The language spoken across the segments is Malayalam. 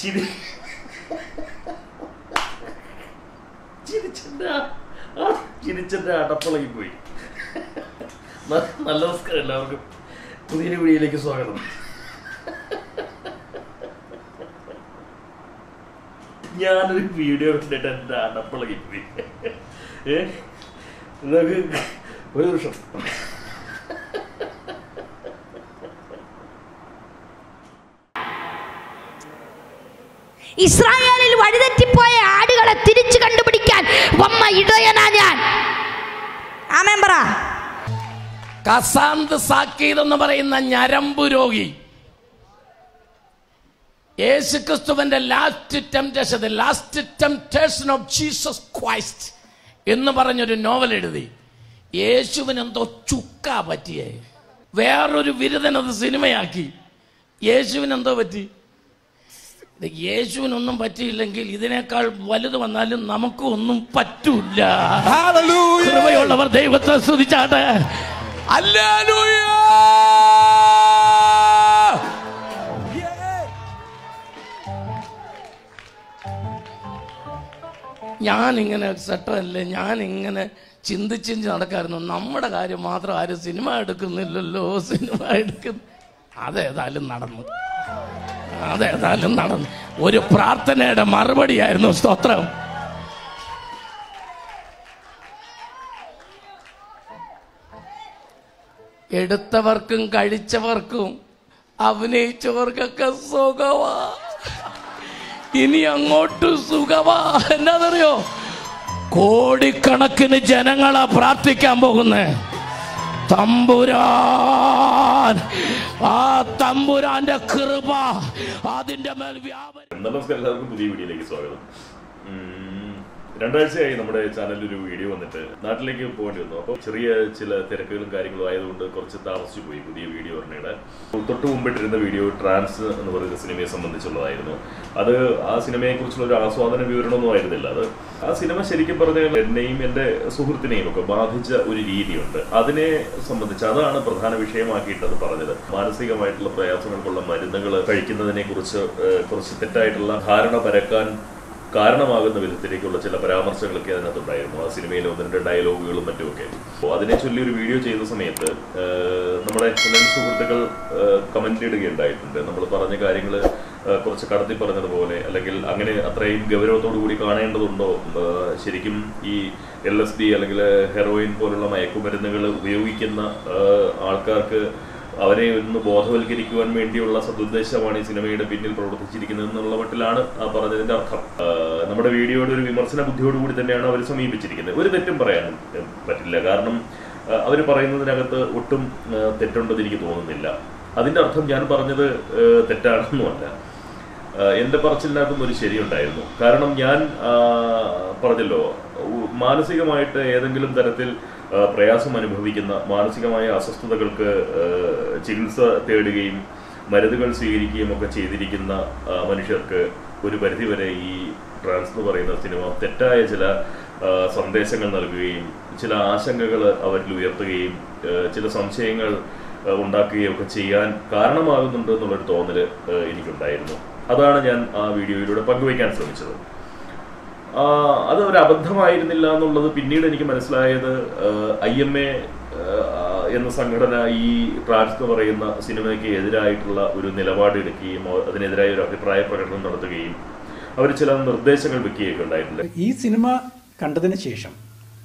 ചിരി ചിരിച്ചെന്റെ ആ- ആ ചിരിച്ചെന്റെ അടപ്പളകി പോയി ന- നല്ല നമസ്കാരം എല്ലാവർക്കും പുതിയൊരു വീഡിയോയിലേക്ക് സ്വാഗതം ഞാനൊരു വീഡിയോ കണ്ടിട്ട് എൻ്റെ അടപ്പളകി പോയി ഏ നമുക്ക് ഒരു നിമിഷം ഇസ്രായേലിൽ വഴിതെറ്റിപ്പോയ ആടുകളെ തിരിച്ചു കണ്ടുപിടിക്കാൻ വമ്മ ഇടയനാ ഞാൻ ആമേൻ പറ കസാന്ത് സാക്കീത് എന്ന് പറയുന്ന ഞരമ്പു രോഗി യേശുക്രിസ്തുവിന്റെ last temptation the last temptation of Jesus Christ എന്ന് പറഞ്ഞൊരു നോവൽ എഴുതി യേശുവിനെന്തോ ചുക്ക പറ്റിയേ വേറൊരു വിരുദനത് സിനിമയാക്കി യേശുവിനെന്തോ പറ്റി ഇത് യേശുവിനൊന്നും പറ്റിയില്ലെങ്കിൽ ഇതിനേക്കാൾ വലുത് വന്നാലും നമുക്ക് ഒന്നും പറ്റൂല കൃപയുള്ളവർ ദൈവത്തെ സ്തുതിച്ചാട്ടെ ഞാനിങ്ങനെ സെറ്റല്ലേ ഞാനിങ്ങനെ ചിന്തിച്ചിഞ്ച് നടക്കായിരുന്നു നമ്മുടെ കാര്യം മാത്രം ആരും സിനിമ എടുക്കുന്നില്ലല്ലോ സിനിമ എടുക്കുന്നു അതേതായാലും നടന്നു അതേതായാലും നടന്നു ഒരു പ്രാർത്ഥനയുടെ മറുപടിയായിരുന്നു സ്തോത്രം എടുത്തവർക്കും കഴിച്ചവർക്കും അഭിനയിച്ചവർക്കൊക്കെ സുഖമാ ഇനി അങ്ങോട്ട് സുഖമാ എന്നാന്നറിയോ കോടിക്കണക്കിന് ജനങ്ങളാ പ്രാർത്ഥിക്കാൻ പോകുന്നേ തമ്പുരാൻ ആ തമ്പുരാന്റെ കൃപ അതിന്റെ മേൽ വ്യാപനം നമസ്കാരം എല്ലാവർക്കും പുതിയ വീഡിയോയിലേക്ക് സ്വാഗതം ഉം, രണ്ടാഴ്ചയായി നമ്മുടെ ചാനലിൽ ഒരു വീഡിയോ വന്നിട്ട് നാട്ടിലേക്ക് പോകേണ്ടി വന്നു അപ്പോൾ ചെറിയ ചില തിരക്കുകളും കാര്യങ്ങളും ആയതുകൊണ്ട് കുറച്ച് താമസിച്ചു പോയി പുതിയ വീഡിയോ പറഞ്ഞയുടെ തൊട്ട് മുമ്പിട്ടിരുന്ന വീഡിയോ ട്രാൻസ് എന്ന് പറയുന്ന സിനിമയെ സംബന്ധിച്ചുള്ളതായിരുന്നു അത് ആ സിനിമയെ കുറിച്ചുള്ള ഒരു ആസ്വാദന വിവരണമൊന്നും ആയിരുന്നില്ല അത് ആ സിനിമ ശരിക്കും പറഞ്ഞാൽ എന്നെയും എൻ്റെ സുഹൃത്തിനെയും ഒക്കെ ബാധിച്ച ഒരു രീതിയുണ്ട് അതിനെ സംബന്ധിച്ച് അതാണ് പ്രധാന വിഷയമാക്കിയിട്ട് അത് പറഞ്ഞത് മാനസികമായിട്ടുള്ള പ്രയാസങ്ങൾക്കുള്ള മരുന്നുകൾ കഴിക്കുന്നതിനെ കുറിച്ച് ഏഹ്, കുറച്ച് തെറ്റായിട്ടുള്ള ധാരണ പരക്കാൻ കാരണമാകുന്ന വിധത്തിലേക്കുള്ള ചില പരാമർശങ്ങളൊക്കെ അതിനകത്തുണ്ടായിരുന്നു ആ സിനിമയിലെ ഒന്ന് രണ്ട് ഡയലോഗുകളും മറ്റുമൊക്കെ അപ്പോൾ അതിനെ ചൊല്ലി ഒരു വീഡിയോ ചെയ്ത സമയത്ത് ഏഹ്, നമ്മുടെ ചില സുഹൃത്തുക്കൾ കമന്റ് ഇടുകയുണ്ടായിട്ടുണ്ട് നമ്മൾ പറഞ്ഞ കാര്യങ്ങൾ കുറച്ച് കടത്തി പറഞ്ഞതുപോലെ അല്ലെങ്കിൽ അങ്ങനെ അത്രയും ഗൗരവത്തോടു കൂടി കാണേണ്ടതുണ്ടോ ഏഹ്, ശരിക്കും ഈ എൽ എസ് ഡി അല്ലെങ്കിൽ ഹെറോയിൻ പോലുള്ള മയക്കുമരുന്നുകൾ ഉപയോഗിക്കുന്ന ഏഹ്, ആൾക്കാർക്ക് അവരെ ഒന്ന് ബോധവൽക്കരിക്കുവാൻ വേണ്ടിയുള്ള സതുദ്ദേശമാണ് ഈ സിനിമയുടെ പിന്നിൽ പ്രവർത്തിച്ചിരിക്കുന്നത് എന്നുള്ള മട്ടിലാണ് ആ പറഞ്ഞതിന്റെ അർത്ഥം ആ, നമ്മുടെ വീഡിയോയുടെ ഒരു വിമർശന ബുദ്ധിയോടുകൂടി തന്നെയാണ് അവർ സമീപിച്ചിരിക്കുന്നത് ഒരു തെറ്റും പറയാൻ ഏ, പറ്റില്ല കാരണം അവർ പറയുന്നതിനകത്ത് ഒട്ടും ആ, തെറ്റുണ്ടെന്ന് എനിക്ക് തോന്നുന്നില്ല അതിന്റെ അർത്ഥം ഞാൻ പറഞ്ഞത് ഏ, തെറ്റാണെന്നുമല്ല ആഹ് എന്റെ പറച്ചിലിനകത്തും ഒരു ശരിയുണ്ടായിരുന്നു കാരണം ഞാൻ ആഹ് പറഞ്ഞല്ലോ ഉ- മാനസികമായിട്ട് ഏതെങ്കിലും തരത്തിൽ ആഹ് പ്രയാസം അനുഭവിക്കുന്ന മാനസികമായ അസ്വസ്ഥതകൾക്ക് ആഹ് ചികിത്സ തേടുകയും മരുന്നുകൾ സ്വീകരിക്കുകയും ഒക്കെ ചെയ്തിരിക്കുന്ന ആഹ് മനുഷ്യർക്ക് ഒരു പരിധിവരെ ഈ ട്രാൻസ് എന്ന് പറയുന്ന സിനിമ തെറ്റായ ചില ആഹ് സന്ദേശങ്ങൾ നൽകുകയും ചില ആശങ്കകൾ അവരിൽ ഉയർത്തുകയും ആഹ് ചില സംശയങ്ങൾ ആഹ് ഉണ്ടാക്കുകയും ഒക്കെ ചെയ്യാൻ കാരണമാകുന്നുണ്ട് എന്നുള്ളൊരു തോന്നല് ആഹ് എനിക്കുണ്ടായിരുന്നു അതാണ് ഞാൻ ആ വീഡിയോയിലൂടെ പങ്കുവയ്ക്കാൻ ശ്രമിച്ചത് ആ, അത് ഒരു അബദ്ധമായിരുന്നില്ല എന്നുള്ളത് പിന്നീട് എനിക്ക് മനസ്സിലായത് ഐ എം എ എന്ന സംഘടന ഈ ട്രാൻസ് എന്ന് പറയുന്ന സിനിമയ്ക്ക് എതിരായിട്ടുള്ള ഒരു നിലപാട് എടുക്കുകയും അവ- അതിനെതിരായ ഒരു അഭിപ്രായ പ്രകടനം നടത്തുകയും അവർ ചില നിർദ്ദേശങ്ങൾ വെക്കുകയൊക്കെ ഉണ്ടായിട്ടുണ്ട് ഈ സിനിമ കണ്ടതിന് ശേഷം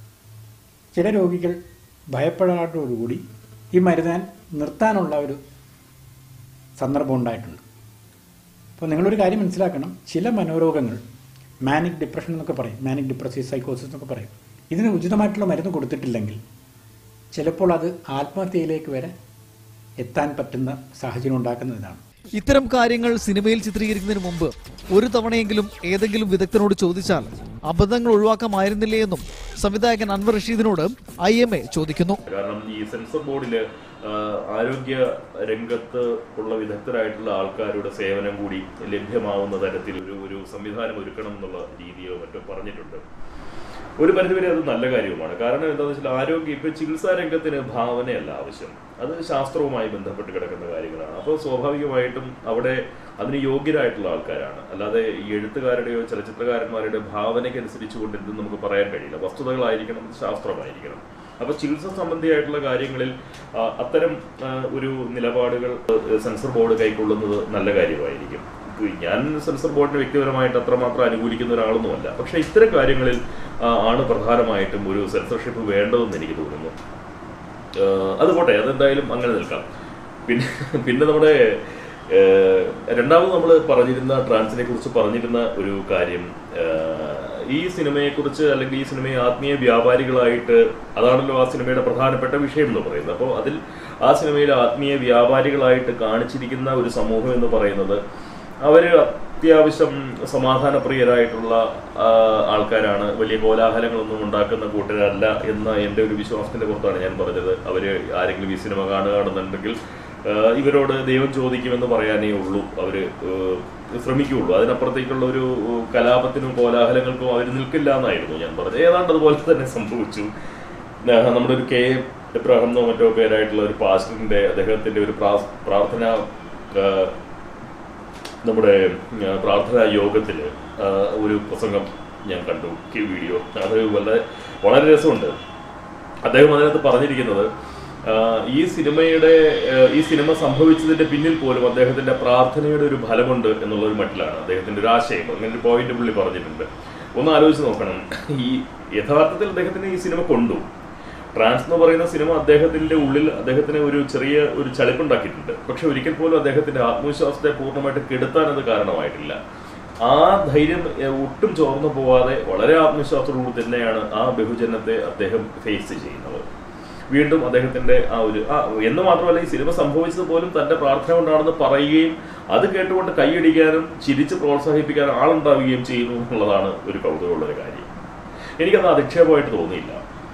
ചില രോഗികൾ ഭയപ്പെടാത്തോടുകൂടി ഈ മരുന്ന് നിർത്താനുള്ള ഒരു സന്ദർഭം ഉണ്ടായിട്ടുണ്ട് അപ്പോൾ നിങ്ങളൊരു കാര്യം മനസ്സിലാക്കണം ചില മനോരോഗങ്ങൾ മാനിക് ഡിപ്രഷൻ എന്നൊക്കെ പറയും മാനിക് ഡിപ്രസീവ് സൈക്കോസിസ് എന്നൊക്കെ പറയും ഇതിന് ഉചിതമായിട്ടുള്ള മരുന്ന് കൊടുത്തിട്ടില്ലെങ്കിൽ ചിലപ്പോൾ അത് ആത്മഹത്യയിലേക്ക് വരെ എത്താൻ പറ്റുന്ന സാഹചര്യം ഉണ്ടാക്കുന്നതാണ് ഇത്തരം കാര്യങ്ങൾ സിനിമയിൽ ചിത്രീകരിക്കുന്നതിന് മുമ്പ് ഒരു തവണയെങ്കിലും ഏതെങ്കിലും വിദഗ്ധനോട് ചോദിച്ചാൽ അബദ്ധങ്ങൾ ഒഴിവാക്കാമായിരുന്നില്ലേ എന്നും സംവിധായകൻ അൻവർ റഷീദിനോട് ഐ എം എ ചോദിക്കുന്നു കാരണം ഈ സെൻസർ ബോർഡില് ആ, ആരോഗ്യ രംഗത്ത് ഉള്ള വിദഗ്ധരായിട്ടുള്ള ആൾക്കാരുടെ സേവനം കൂടി ലഭ്യമാവുന്ന തരത്തിൽ ഒരു ഒരു സംവിധാനം ഒരുക്കണം എന്നുള്ള രീതിയോ മറ്റോ പറഞ്ഞിട്ടുണ്ട് ഒരു പരിധിവരെ അത് നല്ല കാര്യവുമാണ് കാരണം എന്താണെന്ന് വെച്ചാൽ ആരോഗ്യം ഇപ്പൊ ചികിത്സാ രംഗത്തിന് ഭാവനയല്ല ആവശ്യം അത് ശാസ്ത്രവുമായി ബന്ധപ്പെട്ട് കിടക്കുന്ന കാര്യങ്ങളാണ് അപ്പോൾ സ്വാഭാവികമായിട്ടും അവിടെ അതിന് യോഗ്യരായിട്ടുള്ള ആൾക്കാരാണ് അല്ലാതെ ഈ എഴുത്തുകാരുടെയോ ചലച്ചിത്രകാരന്മാരുടെയോ ഭാവനയ്ക്ക് അനുസരിച്ചുകൊണ്ട് എന്തും നമുക്ക് പറയാൻ കഴിയില്ല വസ്തുതകളായിരിക്കണം ശാസ്ത്രമായിരിക്കണം അപ്പൊ ചികിത്സ സംബന്ധിയായിട്ടുള്ള കാര്യങ്ങളിൽ ആ, അത്തരം ആ, ഒരു നിലപാടുകൾ ആ, സെൻസർ ബോർഡ് കൈക്കൊള്ളുന്നത് നല്ല കാര്യമായിരിക്കും ഞാൻ സെൻസർ ബോർഡിനെ വ്യക്തിപരമായിട്ട് അത്രമാത്രം അനുകൂലിക്കുന്ന ഒരാളൊന്നുമല്ല പക്ഷെ ഇത്തരം കാര്യങ്ങളിൽ ആ, ആണ് പ്രധാനമായിട്ടും ഒരു സെൻസർഷിപ്പ് വേണ്ടതെന്ന് എനിക്ക് തോന്നുന്നു ആഹ് അത് പോട്ടെ അതെന്തായാലും അങ്ങനെ നിൽക്കാം പിന്നെ പിന്നെ നമ്മുടെ ആഹ് രണ്ടാമത് നമ്മൾ പറഞ്ഞിരുന്ന ട്രാൻസിനെ കുറിച്ച് പറഞ്ഞിരുന്ന ഒരു കാര്യം ആഹ് ഈ സിനിമയെ കുറിച്ച് അല്ലെങ്കിൽ ഈ സിനിമയെ ആത്മീയ വ്യാപാരികളായിട്ട് അതാണല്ലോ ആ സിനിമയുടെ പ്രധാനപ്പെട്ട വിഷയം എന്ന് പറയുന്നത് അപ്പോൾ അതിൽ ആ സിനിമയിൽ ആത്മീയ വ്യാപാരികളായിട്ട് കാണിച്ചിരിക്കുന്ന ഒരു സമൂഹം എന്ന് പറയുന്നത് അവര് അത്യാവശ്യം സമാധാനപ്രിയരായിട്ടുള്ള ആ, ആൾക്കാരാണ് വലിയ കോലാഹലങ്ങളൊന്നും ഉണ്ടാക്കുന്ന കൂട്ടരല്ല എന്ന എൻ്റെ ഒരു വിശ്വാസത്തിന്റെ പുറത്താണ് ഞാൻ പറഞ്ഞത് അവര് ആരെങ്കിലും ഈ സിനിമ കാണുകയാണെന്നുണ്ടെങ്കിൽ ആ, ഇവരോട് ദൈവം ചോദിക്കുമെന്ന് പറയാനേ ഉള്ളൂ അവര് ഏഹ്, ശ്രമിക്കുകയുള്ളൂ അതിനപ്പുറത്തേക്കുള്ള ഒരു കലാപത്തിനും കോലാഹലങ്ങൾക്കും അവർ നിൽക്കില്ല എന്നായിരുന്നു ഞാൻ പറഞ്ഞത് ഏതാണ്ട് അതുപോലെ തന്നെ സംഭവിച്ചു ആ, നമ്മുടെ ഒരു കെ എബ്രാഹിം എന്നോ മറ്റോ പേരായിട്ടുള്ള ഒരു പാസ്റ്ററിന്റെ അദ്ദേഹത്തിന്റെ ഒരു പ്രാ- പ്രാർത്ഥന ആ, നമ്മുടെ ആ, പ്രാർത്ഥനാ യോഗത്തിൽ ഒരു പ്രസംഗം ഞാൻ കണ്ടു ഈ വീഡിയോ അത് വളരെ വളരെ രസമുണ്ട് അദ്ദേഹം അതിനകത്ത് പറഞ്ഞിരിക്കുന്നത് ആ, ഈ സിനിമയുടെ ആ, ഈ സിനിമ സംഭവിച്ചതിന്റെ പിന്നിൽ പോലും അദ്ദേഹത്തിന്റെ പ്രാർത്ഥനയുടെ ഒരു ഫലമുണ്ട് എന്നുള്ള ഒരു മട്ടിലാണ് അദ്ദേഹത്തിന്റെ ഒരു ആശയം അങ്ങനെ ഒരു പോയിന്റ് പുള്ളി പറഞ്ഞിട്ടുണ്ട് ഒന്ന് ആലോചിച്ച് നോക്കണം ഈ യഥാർത്ഥത്തിൽ അദ്ദേഹത്തിന് ഈ സിനിമ കൊണ്ടു ട്രാൻസ് എന്ന് പറയുന്ന സിനിമ അദ്ദേഹത്തിന്റെ ഉള്ളിൽ അദ്ദേഹത്തിന് ഒരു ചെറിയ ഒരു ചളിപ്പുണ്ടാക്കിയിട്ടുണ്ട് പക്ഷെ ഒരിക്കൽ പോലും അദ്ദേഹത്തിന്റെ ആത്മവിശ്വാസത്തെ പൂർണ്ണമായിട്ട് കെടുത്താൻ അത് കാരണമായിട്ടില്ല ആ ധൈര്യം എ, ഒട്ടും ചോർന്നു പോവാതെ വളരെ ആത്മവിശ്വാസത്തോടുകൂടി തന്നെയാണ് ആ ബഹുജനത്തെ അദ്ദേഹം ഫേസ് ചെയ്യുന്നത് വീണ്ടും അദ്ദേഹത്തിന്റെ ആ ഒരു ആ എന്ന് മാത്രമല്ല ഈ സിനിമ സംഭവിച്ചത് പോലും തന്റെ പ്രാർത്ഥന കൊണ്ടാണെന്ന് പറയുകയും അത് കേട്ടുകൊണ്ട് കൈയടിക്കാനും ചിരിച്ച് പ്രോത്സാഹിപ്പിക്കാനും ആളുണ്ടാവുകയും ചെയ്യുന്നു എന്നുള്ളതാണ് ഒരു കൗതുകമുള്ള ഒരു കാര്യം എനിക്കത് അധിക്ഷേപമായിട്ട് തോന്നിയില്ല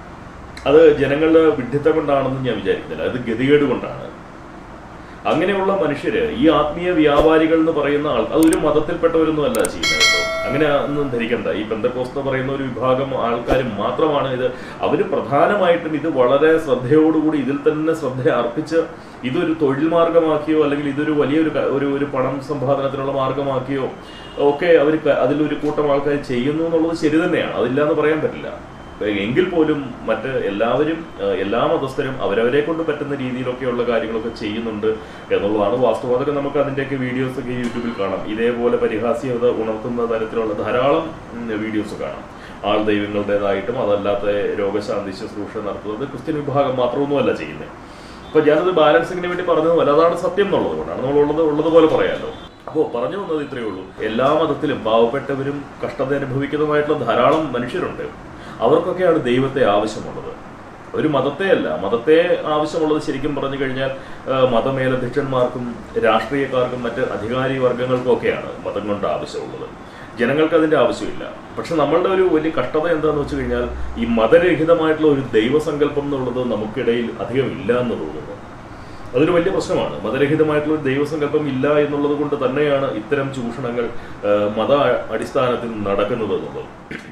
അത് ജനങ്ങളുടെ വിഡ്ഢിത്തം കൊണ്ടാണെന്ന് ഞാൻ വിചാരിക്കുന്നില്ല അത് ഗതികേട് കൊണ്ടാണ് അങ്ങനെയുള്ള മനുഷ്യര് ഈ ആത്മീയ വ്യാപാരികൾ എന്ന് പറയുന്ന ആൾ അത് ഒരു മതത്തിൽപ്പെട്ടവരൊന്നും അല്ല ചെയ്യുന്നത് കേട്ടോ അങ്ങനെ ഒന്നും ധരിക്കണ്ട ഈ പെന്തക്കോസ് എന്ന് പറയുന്ന ഒരു വിഭാഗം ആൾക്കാർ മാത്രമാണ് ഇത് അവര് പ്രധാനമായിട്ടും ഇത് വളരെ ശ്രദ്ധയോടുകൂടി ഇതിൽ തന്നെ ശ്രദ്ധ അർപ്പിച്ച് ഇതൊരു തൊഴിൽ മാർഗമാക്കിയോ അല്ലെങ്കിൽ ഇതൊരു വലിയൊരു ക- ഒരു ഒരു പണം സമ്പാദനത്തിനുള്ള മാർഗമാക്കിയോ ഒക്കെ അവർ അതിലൊരു കൂട്ടം ആൾക്കാർ ചെയ്യുന്നു എന്നുള്ളത് ശരി തന്നെയാണ് അതില്ലാന്ന് പറയാൻ പറ്റില്ല എങ്കിൽ പോലും മറ്റ് എല്ലാവരും ആ, എല്ലാ മതസ്ഥരും അവരവരെ കൊണ്ട് പറ്റുന്ന രീതിയിലൊക്കെയുള്ള കാര്യങ്ങളൊക്കെ ചെയ്യുന്നുണ്ട് എന്നുള്ളതാണ് വാസ്തവം അതൊക്കെ നമുക്ക് അതിൻ്റെയൊക്കെ വീഡിയോസ് ഒക്കെ യൂട്യൂബിൽ കാണാം ഇതേപോലെ പരിഹാസ്യത ഉണർത്തുന്ന തരത്തിലുള്ള ധാരാളം വീഡിയോസ് കാണാം ആൾ ദൈവങ്ങളുടേതായിട്ടും അതല്ലാത്ത രോഗശാന്തി ശുശ്രൂഷ നടത്തുന്നത് ക്രിസ്ത്യൻ വിഭാഗം മാത്രമൊന്നുമല്ല ചെയ്യുന്നത് അപ്പൊ ഞാനത് ബാലൻസിങ്ങിന് വേണ്ടി പറഞ്ഞതുമല്ല അതാണ് സത്യം എന്നുള്ളത് കൊണ്ടാണ് നമ്മൾ ഉള്ളത് ഉള്ളതുപോലെ പറയാമല്ലോ അപ്പോൾ പറഞ്ഞു വന്നത് ഇത്രയേ ഉള്ളൂ എല്ലാ മതത്തിലും പാവപ്പെട്ടവരും കഷ്ടത അനുഭവിക്കുന്നതുമായിട്ടുള്ള ധാരാളം മനുഷ്യരുണ്ട് അവർക്കൊക്കെയാണ് ദൈവത്തെ ആവശ്യമുള്ളത് ഒരു മതത്തെയല്ല മതത്തെ ആവശ്യമുള്ളത് ശരിക്കും പറഞ്ഞു കഴിഞ്ഞാൽ ആ, മതമേലധ്യക്ഷന്മാർക്കും രാഷ്ട്രീയക്കാർക്കും മറ്റ് അധികാരി വർഗങ്ങൾക്കും ഒക്കെയാണ് മതം കൊണ്ട് ആവശ്യമുള്ളത് ജനങ്ങൾക്ക് അതിന്റെ ആവശ്യമില്ല പക്ഷെ നമ്മളുടെ ഒരു വലിയ കഷ്ടത എന്താന്ന് വെച്ച് കഴിഞ്ഞാൽ ഈ മതരഹിതമായിട്ടുള്ള ഒരു ദൈവസങ്കല്പം എന്നുള്ളത് നമുക്കിടയിൽ അധികം ഇല്ല എന്ന് തോന്നുന്നു അതൊരു വലിയ പ്രശ്നമാണ് മതരഹിതമായിട്ടുള്ള ഒരു ദൈവസങ്കല്പം ഇല്ല എന്നുള്ളത് കൊണ്ട് തന്നെയാണ് ഇത്തരം ചൂഷണങ്ങൾ ആ, മത അടിസ്ഥാനത്തിൽ നടക്കുന്നത് എന്നുള്ളത്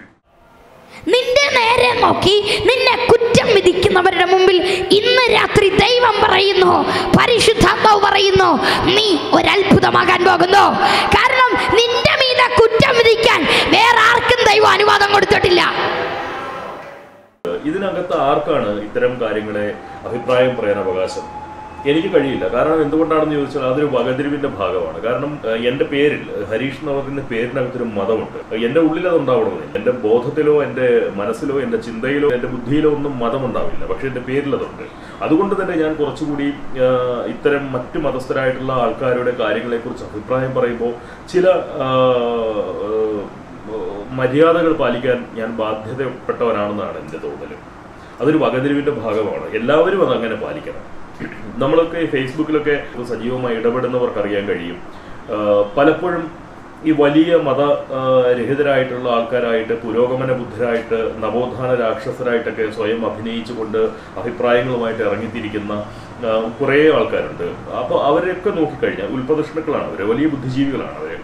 നിന്റെ നേരെ നോക്കി നിന്നെ കുറ്റം വിധിക്കുന്നവരുടെ മുമ്പിൽ ഇന്ന് രാത്രി ദൈവം പറയുന്നു പരിശുദ്ധാത്മാവ് പറയുന്നു നീ ഒരത്ഭുതമാകാൻ പോകുന്നു കാരണം നിന്റെ മീതെ കുറ്റം വിധിക്കാൻ വേറെ ആർക്കും ദൈവം അനുവാദം കൊടുത്തിട്ടില്ല ഇതിനകത്ത് ആർക്കാണ് ഇത്തരം കാര്യങ്ങളെ അഭിപ്രായം പറയാൻ അവകാശം എനിക്ക് കഴിയില്ല കാരണം എന്തുകൊണ്ടാണെന്ന് ചോദിച്ചാൽ അതൊരു വകതിരിവിന്റെ ഭാഗമാണ് കാരണം ഏഹ്, എന്റെ പേരിൽ ഹരീഷ് എന്ന് പറയുന്ന പേരിനകത്തൊരു മതമുണ്ട് എന്റെ ഉള്ളിൽ അത് ഉണ്ടാവണമെന്നില്ല എന്റെ ബോധത്തിലോ എന്റെ മനസ്സിലോ എന്റെ ചിന്തയിലോ എന്റെ ബുദ്ധിയിലോ ഒന്നും മതമുണ്ടാവില്ല പക്ഷെ എന്റെ പേരിൽ അതുണ്ട് അതുകൊണ്ട് തന്നെ ഞാൻ കുറച്ചുകൂടി ഏഹ്, ഇത്തരം മറ്റു മതസ്ഥരായിട്ടുള്ള ആൾക്കാരുടെ കാര്യങ്ങളെക്കുറിച്ച് അഭിപ്രായം പറയുമ്പോൾ ചില ആഹ്, മര്യാദകൾ പാലിക്കാൻ ഞാൻ ബാധ്യതപ്പെട്ടവനാണെന്നാണ് എൻ്റെ തോന്നൽ അതൊരു വകതിരിവിന്റെ ഭാഗമാണ് എല്ലാവരും അത് അങ്ങനെ പാലിക്കണം നമ്മളൊക്കെ ഈ ഫേസ്ബുക്കിലൊക്കെ സജീവമായി ഇടപെടുന്നവർക്ക് അറിയാൻ കഴിയും ആ, പലപ്പോഴും ഈ വലിയ മത ആ, രഹിതരായിട്ടുള്ള ആൾക്കാരായിട്ട് പുരോഗമന ബുദ്ധരായിട്ട് നവോത്ഥാന രാക്ഷസരായിട്ടൊക്കെ സ്വയം അഭിനയിച്ചുകൊണ്ട് അഭിപ്രായങ്ങളുമായിട്ട് ഇറങ്ങിത്തിരിക്കുന്ന ആ, കുറേ ആൾക്കാരുണ്ട് അപ്പോൾ അവരെയൊക്കെ നോക്കിക്കഴിഞ്ഞാൽ ഉൽപ്രദക്ഷിണുക്കളാണ് അവർ വലിയ ബുദ്ധിജീവികളാണ് അവർ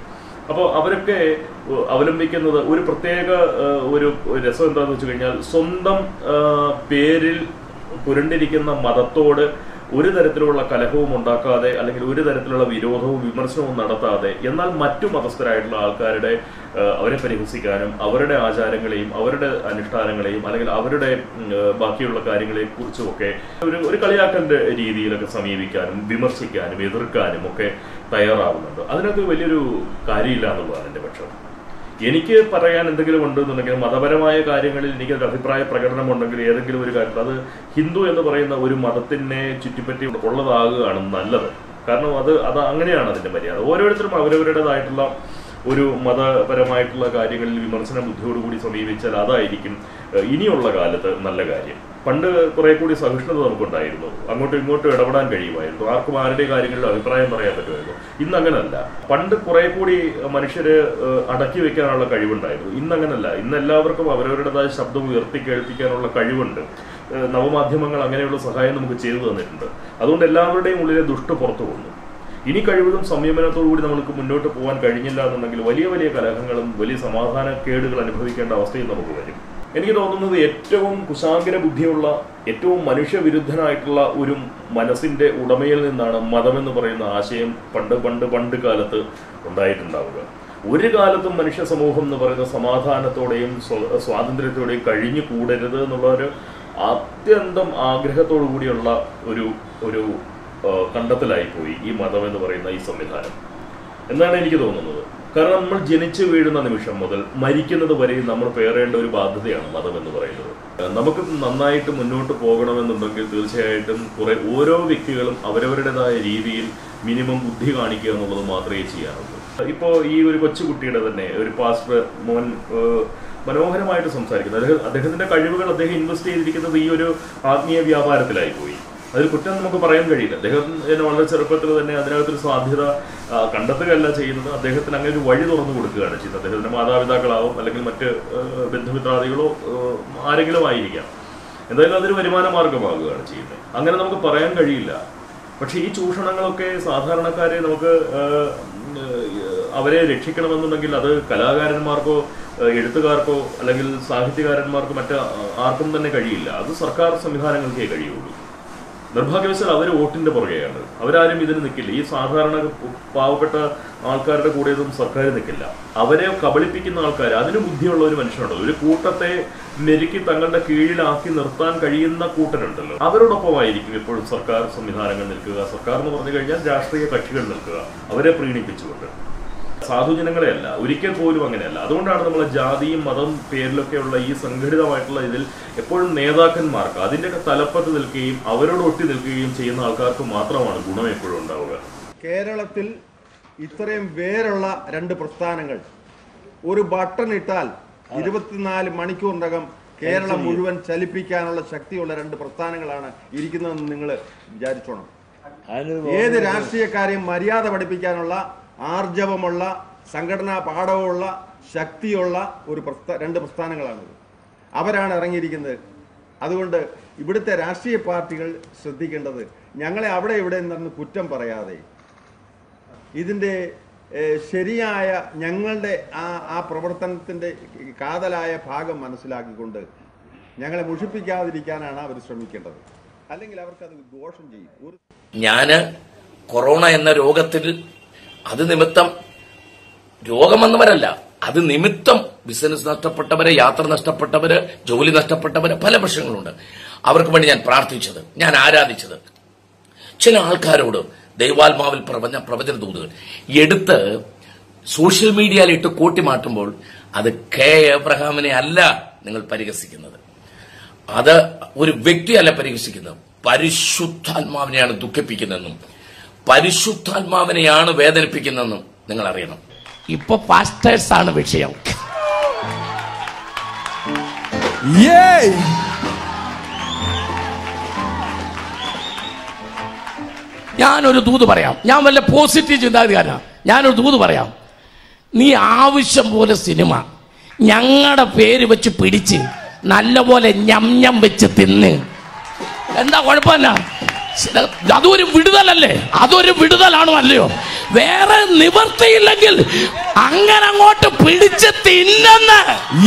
അപ്പോൾ അവരൊക്കെ ഏഹ്, അവലംബിക്കുന്നത് ഒരു പ്രത്യേക ഏഹ്, ഒരു ഒരു രസം എന്താണെന്ന് വെച്ച് കഴിഞ്ഞാൽ സ്വന്തം ഏഹ്, പേരിൽ പുരണ്ടിരിക്കുന്ന മതത്തോട് ഒരു തരത്തിലുള്ള കലഹവും ഉണ്ടാക്കാതെ അല്ലെങ്കിൽ ഒരു തരത്തിലുള്ള വിരോധവും വിമർശനവും നടത്താതെ എന്നാൽ മറ്റു മതസ്ഥരായിട്ടുള്ള ആൾക്കാരുടെ ഏഹ്, അവരെ പരിഹസിക്കാനും അവരുടെ ആചാരങ്ങളെയും അവരുടെ അനുഷ്ഠാനങ്ങളെയും അല്ലെങ്കിൽ അവരുടെ ഉം, ഏഹ്, ബാക്കിയുള്ള കാര്യങ്ങളെ കുറിച്ചുമൊക്കെ ഒരു ഒരു കളിയാക്കലിന്റെ രീതിയിലൊക്കെ സമീപിക്കാനും വിമർശിക്കാനും എതിർക്കാനും ഒക്കെ തയ്യാറാവുന്നുണ്ട് അതിനകത്ത് വലിയൊരു കാര്യമില്ല എന്നുള്ളതാണ് എൻ്റെ പക്ഷം എനിക്ക് പറയാൻ എന്തെങ്കിലും ഉണ്ടെന്നുണ്ടെങ്കിൽ മതപരമായ കാര്യങ്ങളിൽ എനിക്ക് ഒരു അഭിപ്രായ പ്രകടനം ഉണ്ടെങ്കിൽ ഏതെങ്കിലും ഒരു കാര്യത്തിൽ അത് ഹിന്ദു എന്ന് പറയുന്ന ഒരു മതത്തിനെ ചുറ്റിപ്പറ്റി ഉള്ളതാകുകയാണ് നല്ലത് കാരണം അത് അത് അങ്ങനെയാണ് അതിന്റെ മര്യാദ ഓരോരുത്തരും അവരവരുടേതായിട്ടുള്ള ഒരു മതപരമായിട്ടുള്ള കാര്യങ്ങളിൽ വിമർശന ബുദ്ധിയോടുകൂടി സമീപിച്ചാൽ അതായിരിക്കും ഏഹ്, ഇനിയുള്ള കാലത്ത് നല്ല കാര്യം പണ്ട് കുറെ കൂടി സഹിഷ്ണുത നമുക്കുണ്ടായിരുന്നു അങ്ങോട്ടും ഇങ്ങോട്ടും ഇടപെടാൻ കഴിയുമായിരുന്നു ആർക്കും ആരുടെ കാര്യങ്ങളിൽ അഭിപ്രായം പറയാൻ പറ്റുമായിരുന്നു ഇന്ന് അങ്ങനല്ല പണ്ട് കുറെ കൂടി മനുഷ്യര് ഏഹ്, അടക്കി വെക്കാനുള്ള കഴിവുണ്ടായിരുന്നു ഇന്ന് അങ്ങനല്ല ഇന്ന് എല്ലാവർക്കും അവരവരുടേതായ ശബ്ദം ഉയർത്തി കേൾപ്പിക്കാനുള്ള കഴിവുണ്ട് ഏഹ്, നവമാധ്യമങ്ങൾ അങ്ങനെയുള്ള സഹായം നമുക്ക് ചെയ്തു തന്നിട്ടുണ്ട് അതുകൊണ്ട് എല്ലാവരുടെയും ഉള്ളിലെ ദുഷ്ട പുറത്തു വന്നു ഇനി കഴിവതും സംയമനത്തോടുകൂടി നമുക്ക് മുന്നോട്ട് പോകാൻ കഴിഞ്ഞില്ല എന്നുണ്ടെങ്കിൽ വലിയ വലിയ കലഹങ്ങളും വലിയ സമാധാന കേടുകൾ അനുഭവിക്കേണ്ട അവസ്ഥയും നമുക്ക് വരും എനിക്ക് തോന്നുന്നത് ഏറ്റവും കുശാഗ്ര ബുദ്ധിയുള്ള ഏറ്റവും മനുഷ്യവിരുദ്ധനായിട്ടുള്ള ഒരു മനസ്സിന്റെ ഉടമയിൽ നിന്നാണ് മതമെന്ന് പറയുന്ന ആശയം പണ്ട് പണ്ട് പണ്ട് കാലത്ത് ഉണ്ടായിട്ടുണ്ടാവുക ഒരു കാലത്തും മനുഷ്യ സമൂഹം എന്ന് പറയുന്ന സമാധാനത്തോടെയും സ്വ- സ്വാതന്ത്ര്യത്തോടെയും കഴിഞ്ഞു കൂടരുത് എന്നുള്ള ഒരു അത്യന്തം ആഗ്രഹത്തോടു കൂടിയുള്ള ഒരു ഒരു ആ, കണ്ടെത്തലായിപ്പോയി ഈ മതം എന്ന് പറയുന്ന ഈ സംവിധാനം എന്നാണ് എനിക്ക് തോന്നുന്നത് കാരണം നമ്മൾ ജനിച്ചു വീഴുന്ന നിമിഷം മുതൽ മരിക്കുന്നത് വരെയും നമ്മൾ പേറേണ്ട ഒരു ബാധ്യതയാണ് മതം എന്ന് പറയുന്നത് നമുക്ക് നന്നായിട്ട് മുന്നോട്ട് പോകണമെന്നുണ്ടെങ്കിൽ തീർച്ചയായിട്ടും കുറെ ഓരോ വ്യക്തികളും അവരവരുടേതായ രീതിയിൽ മിനിമം ബുദ്ധി കാണിക്കുക എന്നുള്ളത് മാത്രമേ ചെയ്യാറുള്ളൂ ഇപ്പോൾ ഈ ഒരു കൊച്ചുകുട്ടിയുടെ തന്നെ ഒരു പാസ്റ്റർ മോൻ ഏഹ്, മനോഹരമായിട്ട് സംസാരിക്കുന്നത് അദ്ദേഹം അദ്ദേഹത്തിന്റെ കഴിവുകൾ അദ്ദേഹം ഇൻവെസ്റ്റ് ചെയ്തിരിക്കുന്നത് ഈ ഒരു ആത്മീയ വ്യാപാരത്തിലായി പോയി അതിൽ കുറ്റം നമുക്ക് പറയാൻ കഴിയില്ല അദ്ദേഹം എന്നെ വളരെ ചെറുപ്പത്തിൽ തന്നെ അതിനകത്തൊരു സാധ്യത ആ, കണ്ടെത്തുകയല്ല ചെയ്യുന്നത് അദ്ദേഹത്തിന് അങ്ങനെ ഒരു വഴി തുറന്നു കൊടുക്കുകയാണ് ചെയ്യുന്നത് അദ്ദേഹത്തിന്റെ മാതാപിതാക്കളാവും അല്ലെങ്കിൽ മറ്റ് ആ, ബന്ധുമിത്രാദികളോ ആ, ആരെങ്കിലും ആയിരിക്കാം എന്തായാലും അതൊരു വരുമാന മാർഗമാകുകയാണ് ചെയ്യുന്നത് അങ്ങനെ നമുക്ക് പറയാൻ കഴിയില്ല പക്ഷെ ഈ ചൂഷണങ്ങളൊക്കെ സാധാരണക്കാരെ നമുക്ക് ആ, ഉം, അവരെ രക്ഷിക്കണമെന്നുണ്ടെങ്കിൽ അത് കലാകാരന്മാർക്കോ ആ, എഴുത്തുകാർക്കോ അല്ലെങ്കിൽ സാഹിത്യകാരന്മാർക്കോ മറ്റ് ആർക്കും തന്നെ കഴിയില്ല അത് സർക്കാർ സംവിധാനങ്ങൾക്കേ കഴിയുള്ളൂ നിർഭാഗ്യവശാൽ അവർ വോട്ടിന്റെ പുറകെയാണ് അവരാരും ഇതിന് നിൽക്കില്ല ഈ സാധാരണ പാവപ്പെട്ട ആൾക്കാരുടെ കൂടെയൊന്നും സർക്കാർ നിൽക്കില്ല അവരെ കബളിപ്പിക്കുന്ന ആൾക്കാർ അതിന് ബുദ്ധിയുള്ള ഒരു മനുഷ്യനുണ്ടല്ലോ ഒരു കൂട്ടത്തെ മെരുക്കി തങ്ങളുടെ കീഴിലാക്കി നിർത്താൻ കഴിയുന്ന കൂട്ടരുണ്ടല്ലോ അവരോടൊപ്പമായിരിക്കും എപ്പോഴും സർക്കാർ സംവിധാനങ്ങൾ നിൽക്കുക സർക്കാർ എന്ന് പറഞ്ഞു കഴിഞ്ഞാൽ രാഷ്ട്രീയ കക്ഷികൾ നിൽക്കുക അവരെ പ്രീണിപ്പിച്ചുകൊണ്ട് സാധുജനങ്ങളെയല്ല ഒരിക്കൽ പോലും അങ്ങനെയല്ല അതുകൊണ്ടാണ് നമ്മൾ ജാതിയും മതം പേരിലൊക്കെയുള്ള ഈ സംഘടിതമായിട്ടുള്ള ഇതിൽ എപ്പോഴും നേതാക്കന്മാർക്ക് അതിൻ്റെയൊക്കെ തലപ്പത്ത് നിൽക്കുകയും അവരോട് ഒട്ടി നിൽക്കുകയും ചെയ്യുന്ന ആൾക്കാർക്ക് മാത്രമാണ് ഗുണം എപ്പോഴും ഉണ്ടാവുക കേരളത്തിൽ ഇത്രയും വേരുള്ള രണ്ട് പ്രസ്ഥാനങ്ങൾ ഒരു ബട്ടൺ ഇട്ടാൽ ഇരുപത്തിനാല് മണിക്കൂറിനകം കേരളം മുഴുവൻ ചലിപ്പിക്കാനുള്ള ശക്തിയുള്ള രണ്ട് പ്രസ്ഥാനങ്ങളാണ് ഇരിക്കുന്നതെന്ന് നിങ്ങൾ വിചാരിച്ചോണം ഏത് രാഷ്ട്രീയക്കാരെയും മര്യാദ പഠിപ്പിക്കാനുള്ള ആർജവമുള്ള സംഘടനാ പാഠവുമുള്ള ശക്തിയുള്ള ഒരു പ്രസ്ഥാ രണ്ട് പ്രസ്ഥാനങ്ങളാണിത് അവരാണ് ഇറങ്ങിയിരിക്കുന്നത് അതുകൊണ്ട് ഇവിടുത്തെ രാഷ്ട്രീയ പാർട്ടികൾ ശ്രദ്ധിക്കേണ്ടത് ഞങ്ങളെ അവിടെ ഇവിടെ നിന്ന് കുറ്റം പറയാതെ ഇതിൻ്റെ ഏഹ്, ശരിയായ ഞങ്ങളുടെ ആ ആ പ്രവർത്തനത്തിൻ്റെ കാതലായ ഭാഗം മനസ്സിലാക്കിക്കൊണ്ട് ഞങ്ങളെ മുഷിപ്പിക്കാതിരിക്കാനാണ് അവർ ശ്രമിക്കേണ്ടത് അല്ലെങ്കിൽ അവർക്കത് ദോഷം ചെയ്യും ഒരു ഞാന് കൊറോണ എന്ന രോഗത്തിൽ അത് നിമിത്തം രോഗം വന്നവരല്ല അത് നിമിത്തം ബിസിനസ് നഷ്ടപ്പെട്ടവര് യാത്ര നഷ്ടപ്പെട്ടവര് ജോലി നഷ്ടപ്പെട്ടവര് പല പ്രശ്നങ്ങളുണ്ട് അവർക്ക് വേണ്ടി ഞാൻ പ്രാർത്ഥിച്ചത് ഞാൻ ആരാധിച്ചത് ചില ആൾക്കാരോട് ദൈവാത്മാവിൽ പ്രവചന പ്രവചന ദൂതുകൾ എടുത്ത് സോഷ്യൽ മീഡിയയിൽ ഇട്ട് കൂട്ടിമാറ്റുമ്പോൾ അത് കെ എബ്രഹാമിനെ അല്ല നിങ്ങൾ പരിഹസിക്കുന്നത് അത് ഒരു വ്യക്തിയല്ല പരിഹസിക്കുന്നത് പരിശുദ്ധാത്മാവിനെയാണ് ദുഃഖിപ്പിക്കുന്നതെന്നും പരിശുദ്ധാത്മാവിനെയാണ് വേദനിപ്പിക്കുന്നതെന്നും നിങ്ങൾ അറിയണം ഇപ്പൊ പാസ്റ്റേഴ്സ് ആണ് വിഷയം ഞാനൊരു ദൂത് പറയാം ഞാൻ വല്ല പോസിറ്റീവ് ചിന്താഗതിക്കാരനാണ് ഞാനൊരു ദൂത് പറയാം നീ ആവശ്യം പോലെ സിനിമ ഞങ്ങളുടെ പേര് വെച്ച് പിടിച്ച് നല്ലപോലെ ഞം ഞം വെച്ച് തിന്ന് എന്താ കുഴപ്പമില്ല അതൊരു വിടുതലല്ലേ അതൊരു വിടുതലാണോ അല്ലയോ വേറെ നിവർത്തിയില്ലെങ്കിൽ അങ്ങനെ അങ്ങോട്ട് പിടിച്ച് തിന്നെന്ന്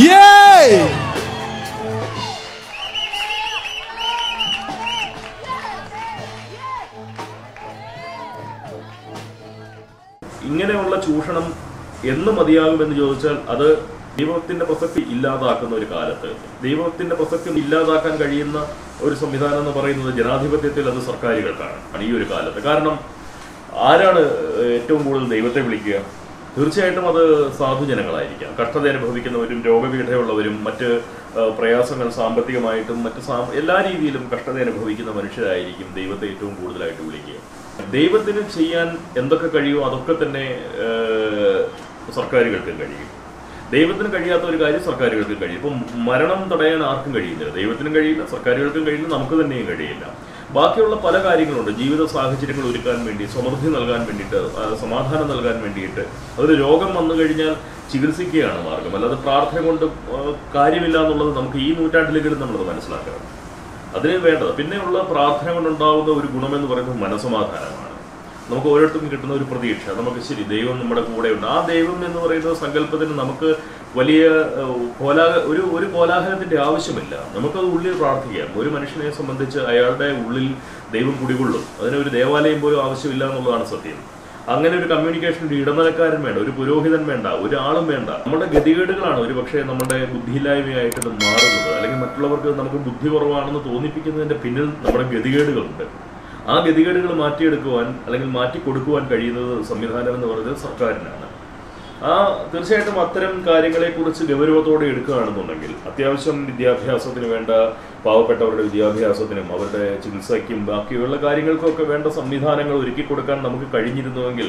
ഇങ്ങനെയുള്ള ചൂഷണം എന്ന് മതിയാകുമെന്ന് ചോദിച്ചാൽ അത് ദൈവത്തിന്റെ പ്രസക്തി ഇല്ലാതാക്കുന്ന ഒരു കാലത്ത് ദൈവത്തിന്റെ പ്രസക്തി ഇല്ലാതാക്കാൻ കഴിയുന്ന ഒരു സംവിധാനം എന്ന് പറയുന്നത് ജനാധിപത്യത്തിൽ അത് സർക്കാരുകൾക്കാണ് ഈ ഒരു കാലത്ത് കാരണം ആരാണ് ഏറ്റവും കൂടുതൽ ദൈവത്തെ വിളിക്കുക തീർച്ചയായിട്ടും അത് സാധുജനങ്ങളായിരിക്കാം കഷ്ടത അനുഭവിക്കുന്നവരും രോഗപീഠയുള്ളവരും മറ്റ് ആ, പ്രയാസങ്ങൾ സാമ്പത്തികമായിട്ടും മറ്റ് സാ- എല്ലാ രീതിയിലും കഷ്ടത അനുഭവിക്കുന്ന മനുഷ്യരായിരിക്കും ദൈവത്തെ ഏറ്റവും കൂടുതലായിട്ട് വിളിക്കുക ദൈവത്തിന് ചെയ്യാൻ എന്തൊക്കെ കഴിയുമോ അതൊക്കെ തന്നെ ആ, സർക്കാരുകൾക്കും കഴിയും ദൈവത്തിന് കഴിയാത്ത ഒരു കാര്യം സർക്കാരുകൾക്ക് കഴിയും ഇപ്പം മരണം തടയാൻ ആർക്കും കഴിയുന്നില്ല ദൈവത്തിനും കഴിയില്ല സർക്കാരുകൾക്കും കഴിയില്ല നമുക്ക് തന്നെയും കഴിയില്ല ബാക്കിയുള്ള പല കാര്യങ്ങളുണ്ട് ജീവിത സാഹചര്യങ്ങൾ ഒരുക്കാൻ വേണ്ടി സമൃദ്ധി നൽകാൻ വേണ്ടിയിട്ട് ആ, സമാധാനം നൽകാൻ വേണ്ടിയിട്ട് അതൊരു രോഗം വന്നു കഴിഞ്ഞാൽ ചികിത്സിക്കുകയാണ് മാർഗം അല്ലാതെ പ്രാർത്ഥന കൊണ്ട് ആ, കാര്യമില്ല എന്നുള്ളത് നമുക്ക് ഈ നൂറ്റാണ്ടിലെങ്കിലും നമ്മളത് മനസ്സിലാക്കണം അതിന് വേണ്ടത് പിന്നെയുള്ള പ്രാർത്ഥന കൊണ്ടുണ്ടാവുന്ന ഒരു ഗുണമെന്ന് പറയുന്നത് മനസമാധാനമാണ് നമുക്ക് ഓരോരുത്തർക്കും കിട്ടുന്ന ഒരു പ്രതീക്ഷ നമുക്ക് ശരി ദൈവം നമ്മുടെ കൂടെയുണ്ട് ആ ദൈവം എന്ന് പറയുന്ന സങ്കല്പത്തിന് നമുക്ക് വലിയ ഏഹ്, കോലാഹ ഒരു ഒരു കോലാഹലത്തിന്റെ ആവശ്യമില്ല നമുക്കത് ഉള്ളിൽ പ്രാർത്ഥിക്കാം ഒരു മനുഷ്യനെ സംബന്ധിച്ച് അയാളുടെ ഉള്ളിൽ ദൈവം കുടികൊള്ളും അതിന് ഒരു ദേവാലയം പോലും ആവശ്യമില്ല എന്നുള്ളതാണ് സത്യം അങ്ങനെ ഒരു കമ്മ്യൂണിക്കേഷൻ ഒരു ഇടനിലക്കാരൻ വേണ്ട ഒരു പുരോഹിതൻ വേണ്ട ഒരാളും വേണ്ട നമ്മുടെ ഗതികേടുകളാണ് ഒരു പക്ഷേ നമ്മുടെ ബുദ്ധിയില്ലായ്മയായിട്ട് ഇത് മാറുന്നത് അല്ലെങ്കിൽ മറ്റുള്ളവർക്ക് നമുക്ക് ബുദ്ധി കുറവാണെന്ന് തോന്നിപ്പിക്കുന്നതിന്റെ പിന്നിൽ നമ്മുടെ ഗതികേടുകളുണ്ട് ആ ഗതികേടുകൾ മാറ്റിയെടുക്കുവാൻ അല്ലെങ്കിൽ മാറ്റി കൊടുക്കുവാൻ കഴിയുന്നത് സംവിധാനം എന്ന് പറയുന്നത് സർക്കാരിനാണ് ആ തീർച്ചയായിട്ടും അത്തരം കാര്യങ്ങളെ കുറിച്ച് ഗൗരവത്തോടെ എടുക്കുകയാണെന്നുണ്ടെങ്കിൽ അത്യാവശ്യം വിദ്യാഭ്യാസത്തിന് വേണ്ട പാവപ്പെട്ടവരുടെ വിദ്യാഭ്യാസത്തിനും അവരുടെ ചികിത്സയ്ക്കും ബാക്കിയുള്ള കാര്യങ്ങൾക്കൊക്കെ വേണ്ട സംവിധാനങ്ങൾ ഒരുക്കി കൊടുക്കാൻ നമുക്ക് കഴിഞ്ഞിരുന്നുവെങ്കിൽ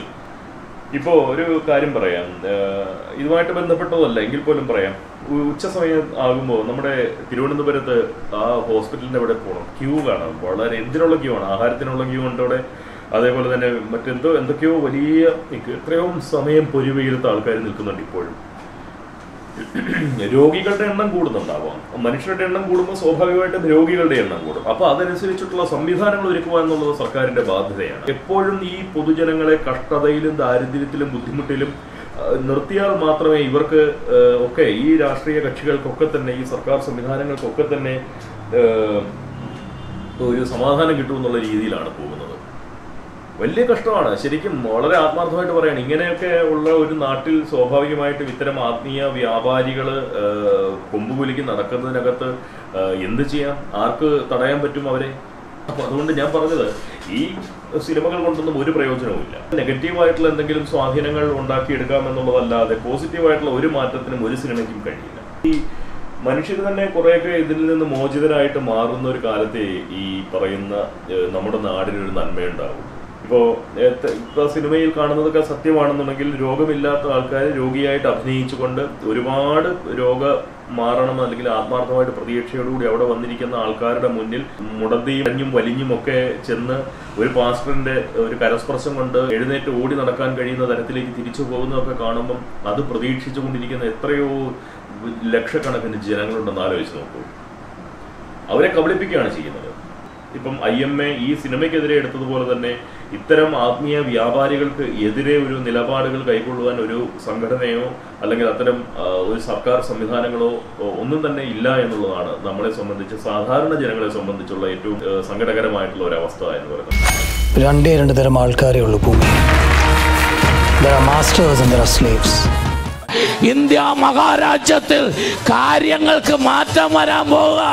ഇപ്പോ ഒരു കാര്യം പറയാം ഏഹ് ഇതുമായിട്ട് ബന്ധപ്പെട്ടതല്ല എങ്കിൽ പോലും പറയാം ഉ- ഉച്ച സമയം ആകുമ്പോൾ നമ്മുടെ തിരുവനന്തപുരത്ത് ആ ഹോസ്പിറ്റലിന്റെ അവിടെ പോകണം ക്യൂ കാണാം വളരെ എന്തിനുള്ള ക്യൂ ആണ് ആഹാരത്തിനുള്ള ക്യൂ ഉണ്ട് അവിടെ അതേപോലെ തന്നെ മറ്റെന്തോ എന്തൊക്കെയോ വലിയ എത്രയോ സമയം പൊരുവെയിലത്ത് ആൾക്കാർ നിൽക്കുന്നുണ്ട് ഇപ്പോഴും രോഗികളുടെ എണ്ണം കൂടുന്നുണ്ടാവാം മനുഷ്യരുടെ എണ്ണം കൂടുമ്പോൾ സ്വാഭാവികമായിട്ടും രോഗികളുടെ എണ്ണം കൂടും അപ്പൊ അതനുസരിച്ചിട്ടുള്ള സംവിധാനങ്ങൾ ഒരുക്കുക എന്നുള്ളത് സർക്കാരിന്റെ ബാധ്യതയാണ് എപ്പോഴും ഈ പൊതുജനങ്ങളെ കഷ്ടതയിലും ദാരിദ്ര്യത്തിലും ബുദ്ധിമുട്ടിലും ആ, നിർത്തിയാൽ മാത്രമേ ഇവർക്ക് ആ, ഒക്കെ ഈ രാഷ്ട്രീയ കക്ഷികൾക്കൊക്കെ തന്നെ ഈ സർക്കാർ സംവിധാനങ്ങൾക്കൊക്കെ തന്നെ ആ, ഒരു സമാധാനം കിട്ടുമെന്നുള്ള രീതിയിലാണ് പോകുന്നത് വലിയ കഷ്ടമാണ് ശരിക്കും വളരെ ആത്മാർത്ഥമായിട്ട് പറയാണ് ഇങ്ങനെയൊക്കെ ഉള്ള ഒരു നാട്ടിൽ സ്വാഭാവികമായിട്ടും ഇത്തരം ആത്മീയ വ്യാപാരികള് ഏഹ്, കൊമ്പുകുലുക്കി നടക്കുന്നതിനകത്ത് ഏഹ്, എന്ത് ചെയ്യാം ആർക്ക് തടയാൻ പറ്റും അവരെ അപ്പൊ അതുകൊണ്ട് ഞാൻ പറഞ്ഞത് ഈ സിനിമകൾ കൊണ്ടൊന്നും ഒരു പ്രയോജനവുമില്ല നെഗറ്റീവായിട്ടുള്ള എന്തെങ്കിലും സ്വാധീനങ്ങൾ ഉണ്ടാക്കിയെടുക്കാം എന്നുള്ളതല്ലാതെ പോസിറ്റീവായിട്ടുള്ള ഒരു മാറ്റത്തിനും ഒരു സിനിമയ്ക്കും കഴിയില്ല ഈ മനുഷ്യർ തന്നെ കുറെയൊക്കെ ഇതിൽ നിന്ന് മോചിതരായിട്ട് മാറുന്ന ഒരു കാലത്തെ ഈ പറയുന്ന ഏഹ്, നമ്മുടെ നാടിനൊരു നന്മയുണ്ടാവും ഇപ്പോ ഏത്ത- ഇപ്പൊ സിനിമയിൽ കാണുന്നതൊക്കെ സത്യമാണെന്നുണ്ടെങ്കിൽ രോഗമില്ലാത്ത ആൾക്കാർ രോഗിയായിട്ട് അഭിനയിച്ചുകൊണ്ട് ഒരുപാട് രോഗ മാറണം അല്ലെങ്കിൽ ആത്മാർത്ഥമായിട്ട് പ്രതീക്ഷയോടുകൂടി അവിടെ വന്നിരിക്കുന്ന ആൾക്കാരുടെ മുന്നിൽ മുടന്തിയും വലിഞ്ഞും ഒക്കെ ചെന്ന് ഒരു പാസ്റ്ററിന്റെ ഒരു കരസ്പർശം കൊണ്ട് എഴുന്നേറ്റ് ഓടി നടക്കാൻ കഴിയുന്ന തരത്തിലേക്ക് തിരിച്ചു പോകുന്നതൊക്കെ കാണുമ്പം അത് പ്രതീക്ഷിച്ചുകൊണ്ടിരിക്കുന്ന എത്രയോ ലക്ഷക്കണക്കിന് ജനങ്ങളുണ്ടെന്ന് ആലോചിച്ച് നോക്കൂ അവരെ കബളിപ്പിക്കുകയാണ് ചെയ്യുന്നത് ഇപ്പം ഐ എം എ ഈ സിനിമയ്ക്കെതിരെ എടുത്തതുപോലെ തന്നെ ഇത്തരം ആത്മീയ വ്യാപാരികൾക്ക് എതിരെ ഒരു നിലപാടുകൾ കൈക്കൊള്ളുവാൻ ഒരു സംഘടനയോ അല്ലെങ്കിൽ അത്തരം ആ, ഒരു സർക്കാർ സംവിധാനങ്ങളോ ഓ, ഒന്നും തന്നെ ഇല്ല എന്നുള്ളതാണ് നമ്മളെ സംബന്ധിച്ച് സാധാരണ ജനങ്ങളെ സംബന്ധിച്ചുള്ള ഏറ്റവും ആ, സങ്കടകരമായിട്ടുള്ള ഒരു അവസ്ഥ എന്ന് പറയുന്നത് രണ്ടേ രണ്ട് തരം ആൾക്കാരേ ഉള്ളൂ ഭൂമി there are masters and there are slaves India മഹാരാജ്യത്തിൽ കാര്യങ്ങൾക്ക് മാറ്റം വരാൻ പോവുക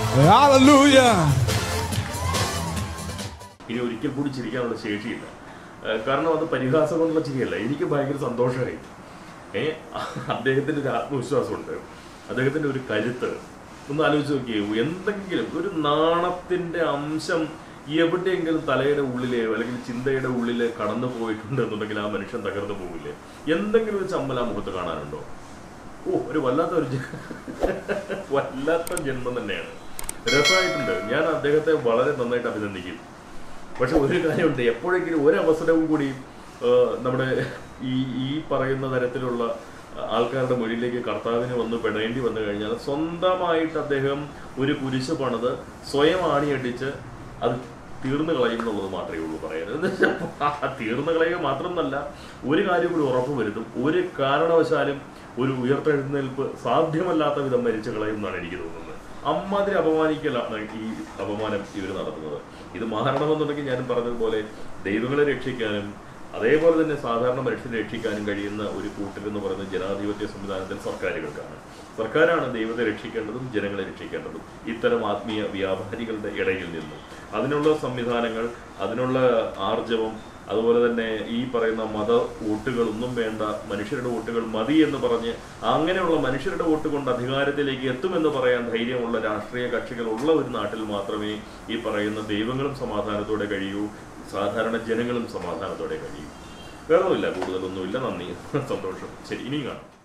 ഇനി ഒരിക്കൽ കൂടി ചിരിക്കാനുള്ള ശേഷിയില്ല ആ, കാരണം അത് പരിഹാസം കൊണ്ടുള്ള ചിരിയല്ല എനിക്ക് ഭയങ്കര സന്തോഷമായി ഏ അദ്ദേഹത്തിന്റെ ഒരു ആത്മവിശ്വാസമുണ്ട് അദ്ദേഹത്തിന്റെ ഒരു കരുത്ത് ഒന്ന് ആലോചിച്ച് നോക്കിയേ എന്തെങ്കിലും ഒരു നാണത്തിന്റെ അംശം എവിടെയെങ്കിലും തലയുടെ ഉള്ളിലെയോ അല്ലെങ്കിൽ ചിന്തയുടെ ഉള്ളിലെ കടന്നു പോയിട്ടുണ്ട് എന്നുണ്ടെങ്കിൽ ആ മനുഷ്യൻ തകർന്നു പോകില്ലേ എന്തെങ്കിലും ഒരു ചമ്മൽ ആ മുഖത്ത് കാണാനുണ്ടോ ഓ ഒരു വല്ലാത്ത ഒരു ജ- വല്ലാത്ത ജന്മം തന്നെയാണ് രസമായിട്ടുണ്ട് ഞാൻ അദ്ദേഹത്തെ വളരെ നന്നായിട്ട് അഭിനന്ദിക്കും പക്ഷെ ഒരു കാര്യമുണ്ട് എപ്പോഴെങ്കിലും ഒരു അവസരവും കൂടി ആ, നമ്മുടെ ഈ ഈ പറയുന്ന തരത്തിലുള്ള ആൾക്കാരുടെ മുന്നിലേക്ക് കർത്താവിന് വന്ന് പെടേണ്ടി വന്നു കഴിഞ്ഞാൽ സ്വന്തമായിട്ട് അദ്ദേഹം ഒരു കുരിശ് പണിത് സ്വയം ആണിയടിച്ച് അത് തീർന്നു കളയും എന്നുള്ളത് മാത്രമേ ഉള്ളൂ പറയാൻ തീർന്നു കളയുക മാത്രമല്ല ഒരു കാര്യം കൂടി ഉറപ്പ് വരുത്തും ഒരു കാരണവശാലും ഒരു ഉയർത്തെഴുന്നേൽപ്പ് സാധ്യമല്ലാത്ത വിധം മരിച്ചു കളയും എന്നാണ് എനിക്ക് തോന്നുന്നത് അമ്മാതിരി അപമാനിക്കലാണ് ഈ അപമാനം ഇവർ നടത്തുന്നത് ഇത് മാറണമെന്നുണ്ടെങ്കിൽ ഞാൻ പറഞ്ഞതുപോലെ ദൈവങ്ങളെ രക്ഷിക്കാനും അതേപോലെ തന്നെ സാധാരണ മനുഷ്യരെ രക്ഷിക്കാനും കഴിയുന്ന ഒരു കൂട്ടരെന്ന് പറയുന്നത് ജനാധിപത്യ സംവിധാനത്തിൽ സർക്കാരുകൾക്കാണ് സർക്കാരാണ് ദൈവത്തെ രക്ഷിക്കേണ്ടതും ജനങ്ങളെ രക്ഷിക്കേണ്ടതും ഇത്തരം ആത്മീയ വ്യാപാരികളുടെ ഇടയിൽ നിന്നും അതിനുള്ള സംവിധാനങ്ങൾ അതിനുള്ള ആർജവം അതുപോലെ തന്നെ ഈ പറയുന്ന മത വോട്ടുകളൊന്നും വേണ്ട മനുഷ്യരുടെ വോട്ടുകൾ മതി എന്ന് പറഞ്ഞ് അങ്ങനെയുള്ള മനുഷ്യരുടെ വോട്ട് കൊണ്ട് അധികാരത്തിലേക്ക് എത്തുമെന്ന് പറയാൻ ധൈര്യമുള്ള രാഷ്ട്രീയ കക്ഷികൾ ഉള്ള ഒരു നാട്ടിൽ മാത്രമേ ഈ പറയുന്ന ദൈവങ്ങളും സമാധാനത്തോടെ കഴിയൂ സാധാരണ ജനങ്ങളും സമാധാനത്തോടെ കഴിയൂ വേറൊന്നുമില്ല കൂടുതലൊന്നുമില്ല നന്ദി സന്തോഷം ശരി ഇനിയും കാണാം